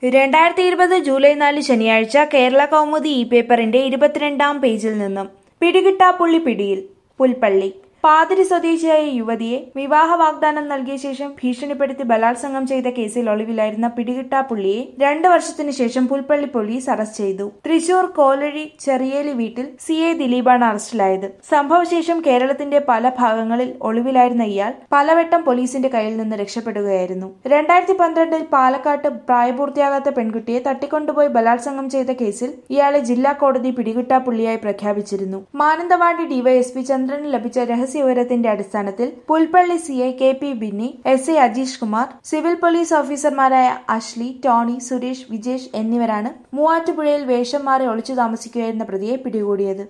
രണ്ടായിരത്തി ഇരുപത് ജൂലൈ നാല് ശനിയാഴ്ച കേരള കൗമുദി ഇ പേപ്പറിന്റെ ഇരുപത്തിരണ്ടാം പേജിൽ നിന്നും പിടികിട്ടാപ്പുള്ളി പിടിയിൽ പുൽപ്പള്ളി പാതിരി സ്വദേശിയായ യുവതിയെ വിവാഹ വാഗ്ദാനം നൽകിയ ശേഷം ഭീഷണിപ്പെടുത്തി ബലാത്സംഗം ചെയ്ത കേസിൽ ഒളിവിലായിരുന്ന പിടികിട്ടാപ്പുള്ളിയെ രണ്ട് വർഷത്തിനു ശേഷം പുൽപ്പള്ളി പോലീസ് അറസ്റ്റ് ചെയ്തു തൃശൂർ കോലഴി ചെറിയേലി വീട്ടിൽ സി എ ദിലീപാണ് അറസ്റ്റിലായത് സംഭവശേഷം കേരളത്തിന്റെ പല ഭാഗങ്ങളിൽ ഒളിവിലായിരുന്ന ഇയാൾ പലവട്ടം പോലീസിന്റെ കയ്യിൽ നിന്ന് രക്ഷപ്പെടുകയായിരുന്നു രണ്ടായിരത്തി പന്ത്രണ്ടിൽ പാലക്കാട്ട് പ്രായപൂർത്തിയാകാത്ത പെൺകുട്ടിയെ തട്ടിക്കൊണ്ടുപോയി ബലാത്സംഗം ചെയ്ത കേസിൽ ഇയാളെ ജില്ലാ കോടതി പിടികിട്ടാപ്പുള്ളിയായി പ്രഖ്യാപിച്ചിരുന്നു മാനന്തവാടി ഡിവൈഎസ്പി ചന്ദ്രന് ലഭിച്ച രഹസ്യ വിവരത്തിന്റെ അടിസ്ഥാനത്തിൽ Pulpally C I K P Binny S I Ajeesh Kumar civil police ഓഫീസർമാരായ അഷ്ലി ടോണി സുരേഷ് വിജേഷ് എന്നിവരാണ് മൂവാറ്റുപുഴയിൽ വേഷം മാറി ഒളിച്ചു താമസിക്കുകയായിരുന്ന പ്രതിയെ പിടികൂടിയത്